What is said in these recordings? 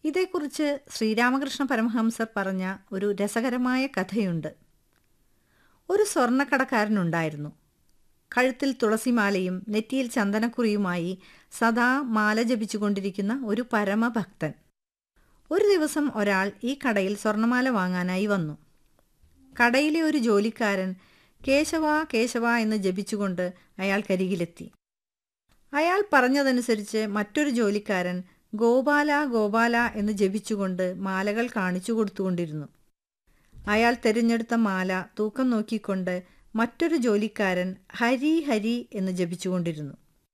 ഇതേക്കുറിച്ച് ശ്രീരാമകൃഷ്ണ പരമഹംസർ പറഞ്ഞ ഒരു രസകരമായ കഥയുണ്ട് ഒരു സ്വർണ്ണക്കടക്കാരനുണ്ടായിരുന്നു കഴുത്തിൽ തുളസിമാലയും നെറ്റിയിൽ ചന്ദനക്കുറിയുമായി സദാ മാല ജപിച്ചുകൊണ്ടിരിക്കുന്ന ഒരു പരമഭക്തൻ ഒരു ദിവസം ഒരാൾ ഈ കടയിൽ സ്വർണ്ണമാല വാങ്ങാനായി വന്നു കടയിലെ ഒരു ജോലിക്കാരൻ കേശവ കേശവ എന്ന് ജപിച്ചുകൊണ്ട് അയാൾക്കരികിലെത്തി അയാൾ പറഞ്ഞതനുസരിച്ച് മറ്റൊരു ജോലിക്കാരൻ ഗോപാല ഗോപാല എന്ന് ജപിച്ചുകൊണ്ട് മാലകൾ കാണിച്ചു കൊടുത്തുകൊണ്ടിരുന്നു അയാൾ തിരഞ്ഞെടുത്ത മാല തൂക്കം നോക്കിക്കൊണ്ട് മറ്റൊരു ജോലിക്കാരൻ ഹരി ഹരി എന്ന് ജപിച്ചുകൊണ്ടിരുന്നു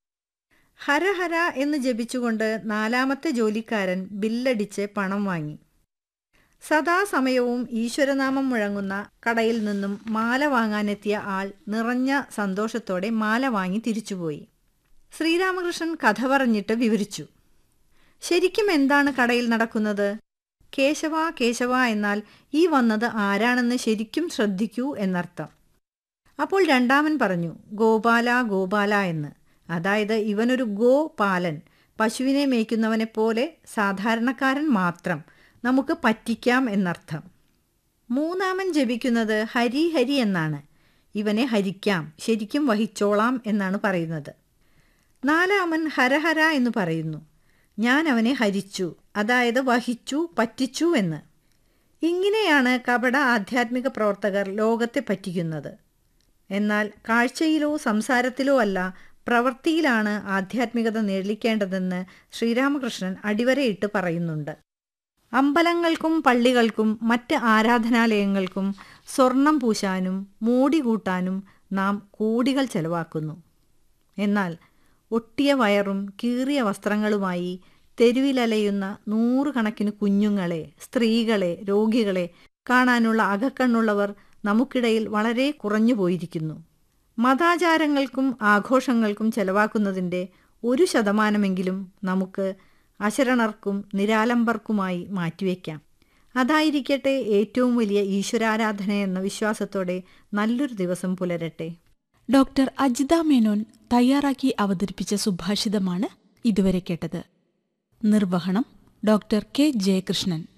ഹര ഹര എന്ന് ജപിച്ചുകൊണ്ട് നാലാമത്തെ ജോലിക്കാരൻ ബില്ലടിച്ച് പണം വാങ്ങി സദാസമയവും ഈശ്വരനാമം മുഴങ്ങുന്ന കടയിൽ നിന്നും മാല വാങ്ങാനെത്തിയ ആൾ നിറഞ്ഞ സന്തോഷത്തോടെ മാല വാങ്ങി തിരിച്ചുപോയി ശ്രീരാമകൃഷ്ണൻ കഥ പറഞ്ഞിട്ട് വിവരിച്ചു ശരിക്കും എന്താണ് കടയിൽ നടക്കുന്നത് കേശവ കേശവ എന്നാൽ ഈ വന്നത് ആരാണെന്ന് ശരിക്കും ശ്രദ്ധിക്കൂ എന്നർത്ഥം അപ്പോൾ രണ്ടാമൻ പറഞ്ഞു ഗോപാല ഗോപാല എന്ന് അതായത് ഇവനൊരു ഗോപാലൻ പശുവിനെ മേയ്ക്കുന്നവനെ പോലെ സാധാരണക്കാരൻ മാത്രം നമുക്ക് പറ്റിക്കാം എന്നർത്ഥം മൂന്നാമൻ ജപിക്കുന്നത് ഹരി ഹരി എന്നാണ് ഇവനെ ഹരിക്കാം ശരിക്കും വഹിച്ചോളാം എന്നാണ് പറയുന്നത് നാലാമൻ ഹരഹര എന്ന് പറയുന്നു ഞാൻ അവനെ ഹരിച്ചു അതായത് വഹിച്ചു പറ്റിച്ചു എന്ന് ഇങ്ങനെയാണ് കപട ആധ്യാത്മിക പ്രവർത്തകർ ലോകത്തെ പറ്റിക്കുന്നത് എന്നാൽ കാഴ്ചയിലോ സംസാരത്തിലോ അല്ല പ്രവൃത്തിയിലാണ് ആധ്യാത്മികത നേടിക്കേണ്ടതെന്ന് ശ്രീരാമകൃഷ്ണൻ അടിവരയിട്ട് പറയുന്നുണ്ട് അമ്പലങ്ങൾക്കും പള്ളികൾക്കും മറ്റ് ആരാധനാലയങ്ങൾക്കും സ്വർണം പൂശാനും മൂടി കൂട്ടാനും നാം കോടികൾ ചെലവാക്കുന്നു എന്നാൽ ഒട്ടിയ വയറും കീറിയ വസ്ത്രങ്ങളുമായി തെരുവിലലയുന്ന നൂറുകണക്കിന് കുഞ്ഞുങ്ങളെ സ്ത്രീകളെ രോഗികളെ കാണാനുള്ള അകക്കണ്ണുള്ളവർ നമുക്കിടയിൽ വളരെ കുറഞ്ഞു പോയിരിക്കുന്നു മതാചാരങ്ങൾക്കും ആഘോഷങ്ങൾക്കും ചെലവാക്കുന്നതിൻ്റെ ഒരു ശതമാനമെങ്കിലും നമുക്ക് അശരണർക്കും നിരാലംബർക്കുമായി മാറ്റിവെക്കാം അതായിരിക്കട്ടെ ഏറ്റവും വലിയ ഈശ്വരാരാധന എന്ന വിശ്വാസത്തോടെ നല്ലൊരു ദിവസം പുലരട്ടെ ഡോക്ടർ അജിത മേനോൻ തയ്യാറാക്കി അവതരിപ്പിച്ച സുഭാഷിതമാണ് ഇതുവരെ കേട്ടത് നിർവഹണം ഡോക്ടർ കെ ജയകൃഷ്ണൻ